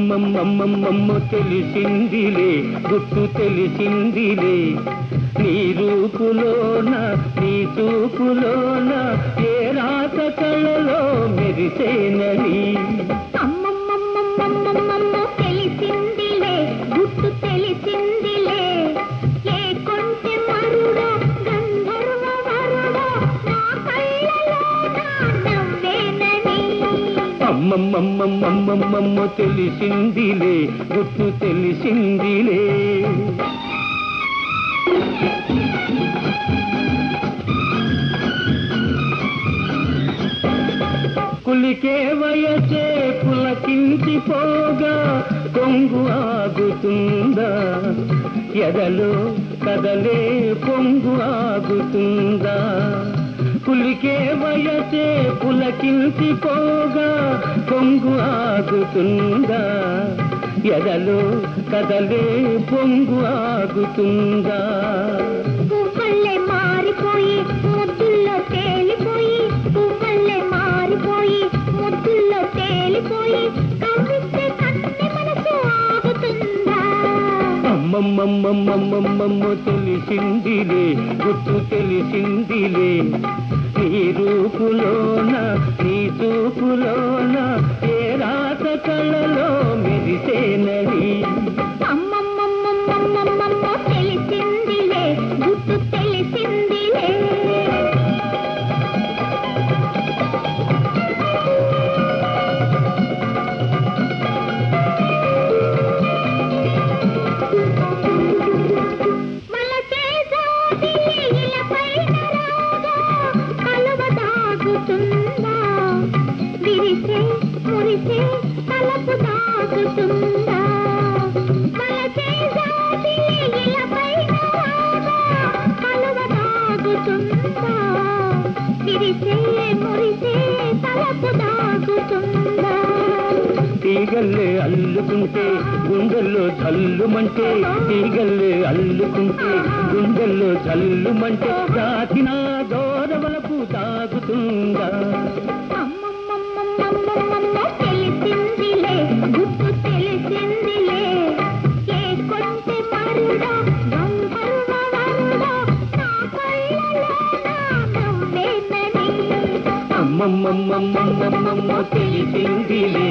అమ్మమ్మమ్మమ్మమ్మమ్మ తెలిసిందిలే గుర్తు తెలిసిందిలే నీ రూపులోన నీ చూపులోన ఏ రాత కళలో మెరిసేనని అమ్మమ్మమ్మమ్మమ్మమ్మమ్మ తెలిసిందిలే గుట్టు తెలిసిందిలే ఏ కొంచె మరుడో గంధర్వ వరుడో నా కళ్ళలో నా నవ్వేనని అమ్మమ్మమ్మమ్మమ్మమ్మ తెలిసిందిలే గుర్తు తెలిసిందిలే కులికే వయసే పులకించిపోగా కొంగు ఆగుతుందా ఎదలో కదలే పొంగు ఆగుతుందా కులికే వయసే పులకించిపోగా కొంగు ఆగుతుందా ఎదలో కదలే పొంగు ఆగుతుందా పువ్వుల్లే మారిపోయి ముద్దుల్లో తేలిపోయి పువ్వుల్లే మారిపోయి ముద్దుల్లో తేలిపోయి కవ్విస్తే కన్నె మనసు ఆగుతుందా అమ్మమ్మమ్మమ్మమ్మమ్మ తెలిసిందిలే గుర్తు తెలిసిందిలే నీ రూపులోన నీ చూపులోన ఏ రాత కళలో మెరిసేనని అమ్మమ్మమ్మమ్మమ్మమ్మ తెలిసిందిలే గుట్టు తెలిసిందిలే మలచే జాబిలి ఇలపైన రాగా కలువ దాగుతుందా విరిసే మురిసే తలపు దాగుతుందా మలచే జాబిలి ఇలపైన రాగా కలువ దాగుతుందా విరిసే మురిసే తలపు దాగుతుందా తీగల్లే అల్లుకుంటే గుండెల్లో జల్లుమంటే తీగల్లే అల్లుకుంటే గుండెల్లో జల్లుమంటే దాచిన దూరవలపు తాగుతుందా అమ్మమ్మమ్మమ్మమ్మమ్మ తెలిసిందిలే గుట్టు తెలిసిందిలే ఏ కొంటె మరుడో గంధర్వ వరుడో నా కళ్ళలో నా నవ్వేనని అమ్మమ్మమ్మమ్మమ్మమ్మ తెలిసిందిలే